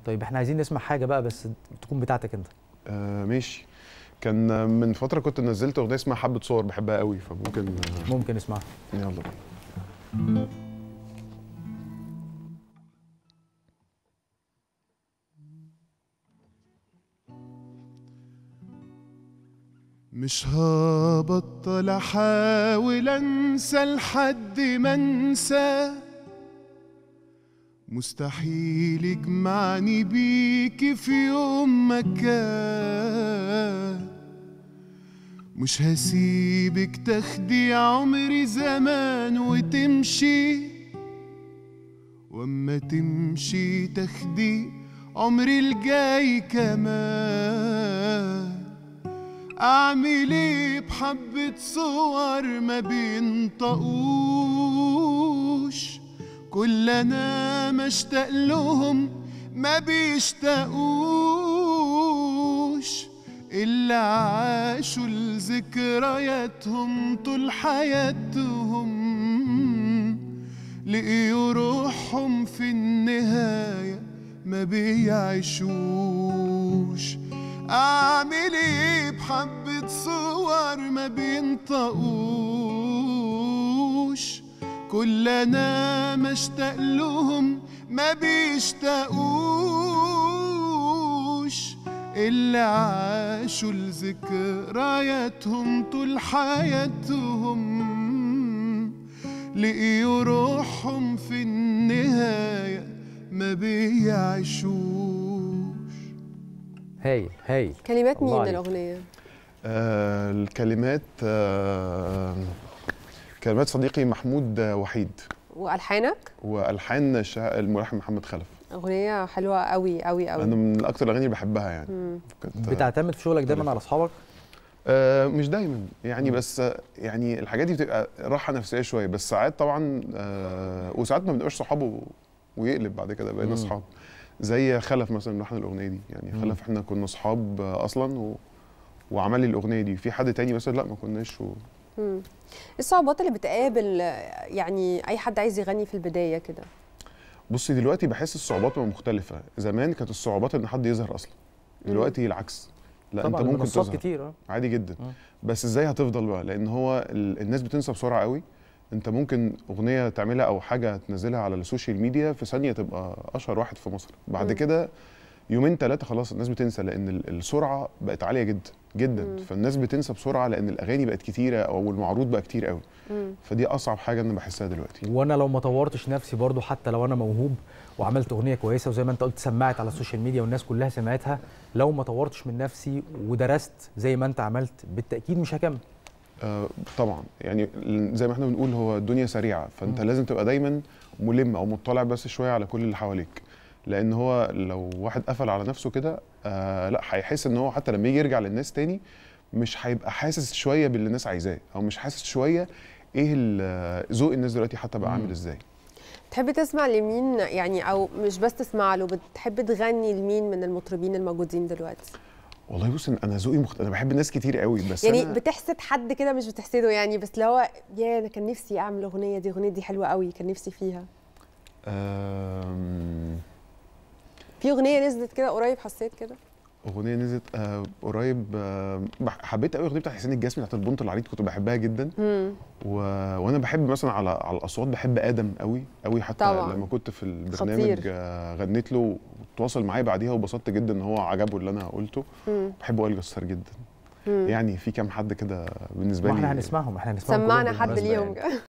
طيب احنا عايزين نسمع حاجه بقى بس تكون بتاعتك انت آه ماشي كان من فتره كنت نزلت اغنيه اسمها حبه صور بحبها قوي فممكن آه، ممكن نسمعها يلا بينا مش هبطل احاول انسى لحد ما انسى مستحيل يجمعني بيكي في يوم مكان مش هسيبك تاخدي عمري زمان وتمشي واما تمشي تاخدي عمري الجاي كمان اعمل ايه بحبة صور ما بينطقوش كل انا مشتاق لهم ما بيشتاقوش اللي عاشوا لذكرياتهم طول حياتهم لقيوا روحهم في النهاية ما بيعيشوش أعمل إيه بحبة صور ما بينطقوش كل أنا مشتاق لهم ما بيشتاقوش اللي عاشوا لذكرياتهم طول حياتهم لقيوا روحهم في النهاية ما بيعيشوش هايل هايل كلمات مين الله عليك. الاغنيه آه الكلمات آه كلمات صديقي محمود وحيد والحانك والحان الشا- الملحن محمد خلف اغنيه حلوه قوي قوي قوي انا من اكتر الاغاني اللي بحبها يعني مم. كنت بتعتمد في شغلك دايما على اصحابك آه مش دايما يعني مم. بس آه، يعني الحاجات دي بتبقى راحه نفسيه شويه بس ساعات طبعا آه وساعات ما بنبقاش صحاب و- ويقلب بعد كده بقينا مم. اصحاب زي خلف مثلا ملحن الاغنيه دي يعني مم. خلف احنا كنا اصحاب آه، اصلا و وعمل لي الاغنيه دي في حد تاني مثلا لا ما كناش و... مم. ايه الصعوبات اللي بتقابل آه، يعني اي حد عايز يغني في البدايه كده بصي دلوقتي بحس الصعوبات بقى مختلفه زمان كانت الصعوبات ان حد يظهر اصلا دلوقتي العكس لا طبعا انت ممكن المنصات تظهر كتير اه عادي جدا مم. بس ازاي هتفضل بقى لان هو ال- الناس بتنسى بسرعه قوي انت ممكن اغنيه تعملها او حاجه تنزلها على السوشيال ميديا في ثانيه تبقى اشهر واحد في مصر بعد مم. كده يومين ثلاثه خلاص الناس بتنسى لان ال- السرعه بقت عاليه جدا جدا مم. فالناس بتنسى بسرعه لان الاغاني بقت كتيره او المعروض بقى كتير قوي مم. فدي اصعب حاجه انا بحسها دلوقتي وانا لو ما طورتش نفسي برضو حتى لو انا موهوب وعملت اغنيه كويسه وزي ما انت قلت سمعت على السوشيال ميديا والناس كلها سمعتها لو ما طورتش من نفسي ودرست زي ما انت عملت بالتاكيد مش هكمل آه طبعا يعني ال- زي ما احنا بنقول هو الدنيا سريعه فانت مم. لازم تبقى دايما ملم او مطلع بس شويه على كل اللي حواليك لان هو لو واحد قفل على نفسه كده آه لا هيحس ان هو حتى لما يجي يرجع للناس تاني مش هيبقى حاسس شويه باللي الناس عايزاه او مش حاسس شويه ايه ال- ذوق الناس دلوقتي حتى بقى مم. عامل ازاي تحب تسمع لمين يعني او مش بس تسمع له بتحب تغني لمين من المطربين الموجودين دلوقتي والله بص انا ذوقي مخت... انا بحب ناس كتير قوي بس يعني أنا... بتحسد حد كده مش بتحسده يعني بس اللي هو يا انا كان نفسي اعمل اغنيه دي اغنيه دي حلوه قوي كان نفسي فيها آم... في اغنيه نزلت كده قريب حسيت كده اغنيه نزلت آه قريب آه بح- حبيت قوي اغنيه بتاعت حسين الجسمي بتاعت البنط العريض كنت بحبها جدا مم. و... وانا بحب مثلا على على الاصوات بحب ادم قوي قوي حتى طبعاً. لما كنت في البرنامج خطير. آه، غنيت له وتواصل معايا بعديها وبسطت جدا ان هو عجبه اللي انا قلته مم. بحب وائل جسار جدا مم. يعني في كام حد كده بالنسبه ما لي احنا هنسمعهم احنا هنسمعهم سمعنا كلهم حد بالمناسبة ليهم يعني.